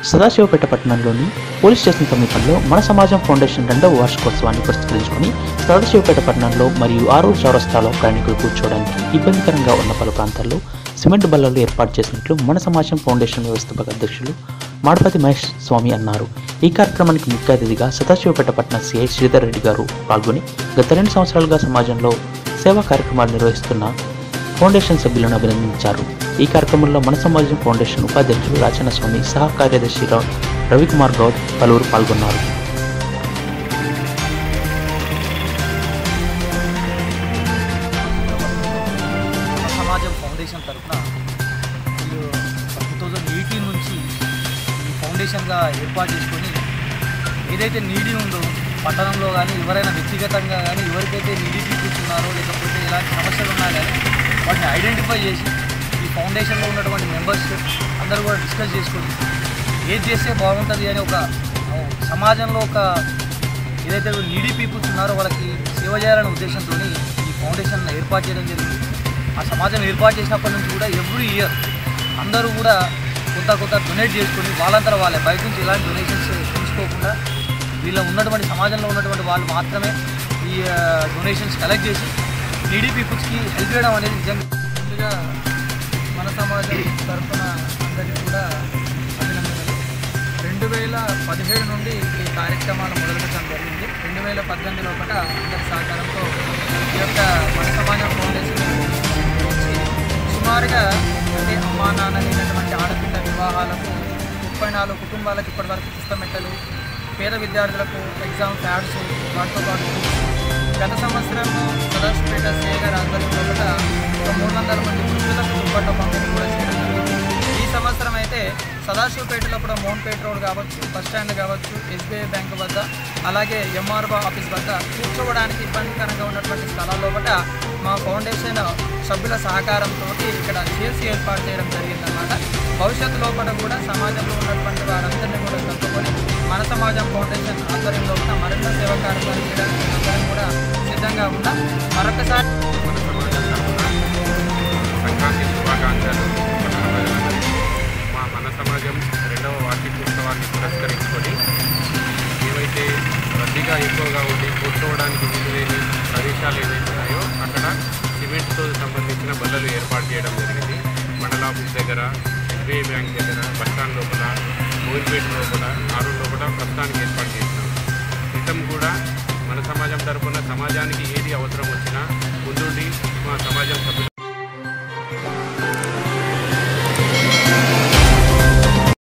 సదాశివపేట పట్టణంలోని police station సమీపంలో మన సమాజం ఫౌండేషన్ రెండవ వార్షికోత్సవాన్ని పురస్కరించుకొని సదాశివపేట పట్టణంలో మరియు ఆరూరు చౌరస్తాలో ప్రయాణికులు కూర్చోవడానికి ఇబ్బందికరంగా ఉన్న పలు ప్రాంతాల్లో సిమెంట్ బల్లలు ఏర్పాటు చేసినట్లు మన సమాజం ఫౌండేషన్ వ్యవస్థాపక అధ్యక్షులు మాడపతి మహేష్ స్వామి అన్నారు ఈ కార్యక్రమానికి ముఖ్య అతిథిగా సదాశివపేట పట్టణ సిఐ శ్రీధర్ రెడ్డి గారు పాల్గొని గత రెండు సంవత్సరాలుగా సమాజంలో సేవా కార్యక్రమాలు నిర్వహిస్తున్న ఫౌండేషన్ సభ్యులను అభినందించారు ఈ కార్యక్రమంలో మన సమాజం ఫౌండేషన్ ఉపాధ్యక్షులు రాచన స్వామి సహ కార్యదర్శి ర- రవికుమార్ గౌడ్ పలువురు పాల్గొన్నారు మన సమాజం ఫౌండేషన్ తరఫున వీళ్ళు టూ థౌజండ్ ఎయిటీన్ నుంచి ఈ ఫౌండేషన్గా ఏర్పాటు చేసుకొని ఏదైతే నీడీ ఉందో పట్టణంలో కానీ ఎవరైనా వ్యక్తిగతంగా కానీ ఎవరికైతే నీడీ తీసుకున్నారో లేకపోతే ఎలాంటి సమస్యలు ఉన్నా కానీ వాటిని ఐడెంటిఫై చేసి ఈ ఫౌండేషన్లో ఉన్నటువంటి మెంబర్స్ అందరూ కూడా డిస్కస్ చేసుకొని ఏది చేస్తే బాగుంటుంది అని ఒక సమాజంలో ఒక ఏదైతే నీడీ పీపుల్స్ ఉన్నారో వాళ్ళకి సేవ చేయాలనే ఉద్దేశంతో ఈ ఫౌండేషన్ ఏర్పాటు చేయడం జరిగింది ఆ సమాజం ఏర్పాటు చేసినప్పటి నుంచి కూడా ఎవ్రీ ఇయర్ అందరూ కూడా కొంత కొంత డొనేట్ చేసుకొని వాళ్ళంతా వాళ్ళే బయట నుంచి ఎలాంటి డొనేషన్స్ తీసుకోకుండా వీళ్ళ ఉన్నటువంటి సమాజంలో ఉన్నటువంటి వాళ్ళు మాత్రమే ఈ డొనేషన్స్ కలెక్ట్ చేసి నీడీ పీపుల్స్కి హెల్ప్ చేయడం అనేది నిజంగా ముందుగా మన సమాజం తరఫున అందరికీ కూడా అభినందనలు రెండు వేల పదిహేడు నుండి ఈ కార్యక్రమాలు మొదలుపెట్టడం జరిగింది రెండు వేల పద్దెనిమిది లోపల అందరి సహకారంతో ఈ యొక్క మన సమాజం ఫౌండేషన్ నుంచి సుమారుగా అంటే అమ్మా నాన్న లేనటువంటి ఆడపిల్ల వివాహాలకు ముప్పై నాలుగు కుటుంబాలకు ఇప్పటివరకు పుస్తమెట్టలు పేద విద్యార్థులకు ఎగ్జామ్ ప్యాడ్స్ వాటితో పాటు గత సంవత్సరం సదాశివపేట సేగర్ ఆధ్వర్యంలో కూడా ఒక మూడు వందల మంది వృద్ధులకు దుప్పట్ల పంపిణీ కూడా చేయడం జరిగింది ఈ సంవత్సరం అయితే సదాశివపేటలో కూడా మోహన్పేట రోడ్ కావచ్చు బస్ స్టాండ్ కావచ్చు ఎస్బీఐ బ్యాంక్ వద్ద అలాగే ఎంఆర్ఓ ఆఫీస్ వద్ద కూర్చోవడానికి ఇబ్బందికరంగా ఉన్నటువంటి స్థలాల్లో కూడా మా ఫౌండేషన్ సభ్యుల సహకారంతో ఇక్కడ చేసి ఏర్పాటు చేయడం జరిగిందన్నమాట భవిష్యత్తు లోపల కూడా సమాజంలో ఉన్నటువంటి వారందరినీ కూడా కలుపుకొని మన సమాజం ఫౌండేషన్ ఆధ్వర్యంలో ఉన్న మరింత సేవా కార్యక్రమాలు చేయడానికి అందరం కూడా సిద్ధంగా ఉన్నాం మరొకసారి మన సమాజం తరఫున సంక్రాంతి శుభాకాంక్షలు పట్టణ ప్రజలందరికీ మా మన సమాజం రెండవ వార్షికోత్సవాన్ని పురస్కరించుకొని ఏవైతే రద్దీగా ఎక్కువగా ఉండి కూర్చోవడానికి వీలులేని ప్రదేశాలు ఏవైతే ఉన్నాయో అక్కడ సిమెంట్తో సంబంధించిన బల్లలు ఏర్పాటు చేయడం జరిగింది మండల ఆఫీస్ దగ్గర ఎస్బీఐ బ్యాంక్ దగ్గర బస్టాండ్ లోపల మోయిన్పేట లోపల ఆరు లోపల ప్రస్తుతానికి ఏర్పాటు చేసినాం క్రితం కూడా మన సమాజం తరపున సమాజానికి ఏది అవసరం వచ్చినా ముందుండి మా సమాజం సభ్యులు